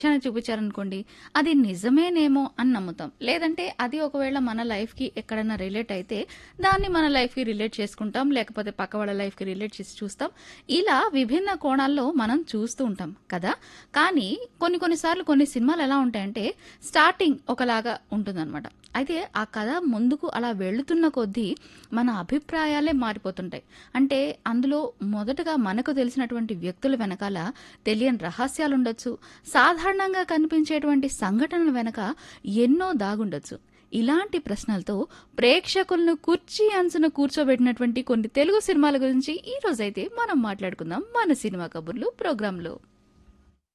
రక్షణ చూపించారనుకోండి అది నిజమేనేమో అని నమ్ముతాం లేదంటే అది ఒకవేళ మన లైఫ్కి ఎక్కడైనా రిలేట్ అయితే దాన్ని మన లైఫ్కి రిలేట్ చేసుకుంటాం లేకపోతే పక్క వాళ్ళ లైఫ్కి రిలేట్ చేసి చూస్తాం ఇలా విభిన్న కోణాల్లో మనం చూస్తూ ఉంటాం కదా కానీ కొన్ని కొన్నిసార్లు కొన్ని సినిమాలు ఎలా ఉంటాయంటే స్టార్టింగ్ ఒకలాగా ఉంటుందన్నమాట అయితే ఆ కథ ముందుకు అలా వెళుతున్న కొద్దీ మన అభిప్రాయాలే మారిపోతుంటాయి అంటే అందులో మొదటగా మనకు తెలిసినటువంటి వ్యక్తుల వెనకాల తెలియని రహస్యాలు ఉండొచ్చు సాధారణంగా కనిపించేటువంటి సంఘటనల వెనక ఎన్నో దాగుండొచ్చు ఇలాంటి ప్రశ్నలతో ప్రేక్షకులను కుర్చీ అంచున కూర్చోబెట్టినటువంటి కొన్ని తెలుగు సినిమాల గురించి ఈ రోజైతే మనం మాట్లాడుకుందాం మన సినిమా కబుర్లు ప్రోగ్రాంలో